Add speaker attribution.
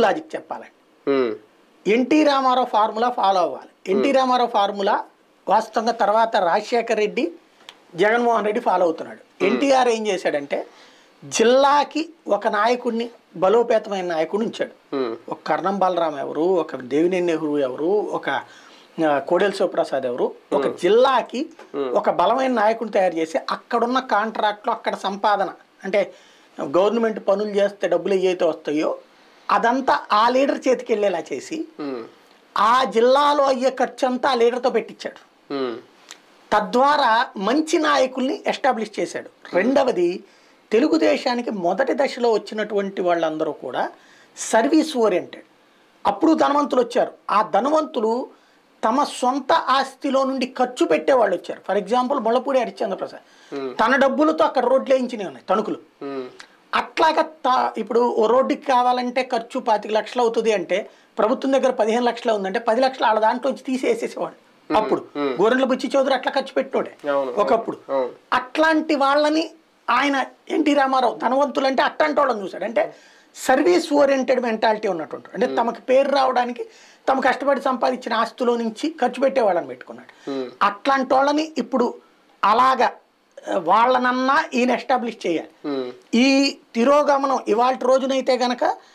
Speaker 1: Logic చెప్పాలండి
Speaker 2: ఉమ్,
Speaker 1: N T Rama Rao formula follow అవ్వాలి ఎన్టీ రామారావు ఫార్ములా వాస్తవంగా తర్వాత రాజశేఖర్ రెడ్డి జగన్మోహన్ రెడ్డి ఫాలో అవుతున్నాడు ఎన్టీఆర్ ఏం చేశాడంటే జిల్లాకి ఒక నాయకుడిని బలోపేతమైన నాయకుడిని ఉంచాడు
Speaker 2: ఉమ్,
Speaker 1: ఒక కర్ణం బలరాం ఎవరు ఒక దేవినేని నెహ్రూ ఎవరు ఒక ఆ, కోడెల శివప్రసాద్ ఎవరు ఒక జిల్లాకి ఒక బలమైన నాయకుడిని తయారు చేసి అక్కడున్న కాంట్రాక్ట్లో అక్కడ సంపాదన అంటే గవర్నమెంట్ పనులు చేస్తే డబ్బులు ఏవైతే వస్తాయో అదంతా ఆ లీడర్ చేతికి వెళ్ళేలా చేసి
Speaker 2: ఉమ్,
Speaker 1: ఆ జిల్లాలో అయ్యే ఖర్చు అంతా ఆ లీడర్తో పెట్టించాడు
Speaker 2: ఉమ్,
Speaker 1: తద్వారా మంచి నాయకుల్ని ఎస్టాబ్లిష్ చేశాడు రెండవది తెలుగుదేశానికి మొదటి దశలో వచ్చినటువంటి వాళ్ళందరూ కూడా సర్వీస్ ఓరియంటెడ్ అప్పుడు ధనవంతులు వచ్చారు ఆ ధనవంతులు తమ సొంత ఆస్తిలో నుండి ఖర్చు పెట్టే వాళ్ళు వచ్చారు ఫర్ ఎగ్జాంపుల్ ముళ్ళపూడి హరిశ్చంద్ర ప్రసాద్ తన డబ్బులతో అక్కడ రోడ్లు వేయించినవి ఉన్నాయి తణుకులు
Speaker 2: ఉమ్,
Speaker 1: అట్లాగా త- ఇప్పుడు ఓ రోడ్డుకి కావాలంటే ఖర్చు పాతిక లక్షలు అవుతుంది అంటే ప్రభుత్వం దగ్గర పదిహేను లక్షలు ఉందంటే పది లక్షలు వాళ్ళ దాంట్లోంచి తీసేసేసేవాడు అప్పుడు గోరెంట్ల బుచ్చి చౌదరి అట్లా ఖర్చు పెట్టినోడే
Speaker 2: అవును,
Speaker 1: ఒకప్పుడు
Speaker 2: అవును.
Speaker 1: అట్లాంటి వాళ్ళని ఆయన ఎన్టీ రామారావు ధనవంతులు అంటే అట్లాంటి వాళ్ళని చూశాడు అంటే సర్వీస్ ఓరియంటెడ్ మెంటాలిటీ ఉన్నటువంటి అంటే తమకు పేరు రావడానికి తమ కష్టపడి సంపాదించిన ఆస్తులో నుంచి ఖర్చు పెట్టే వాళ్ళని పెట్టుకున్నాడు అట్లాంటి వాళ్ళని ఇప్పుడు అలాగా ఆ, వాళ్ళనన్నా ఈయన ఎస్టాబ్లిష్ చేయాలి
Speaker 2: ఉమ్,
Speaker 1: ఈ తిరోగమనం ఇవాళ రోజునైతే గనక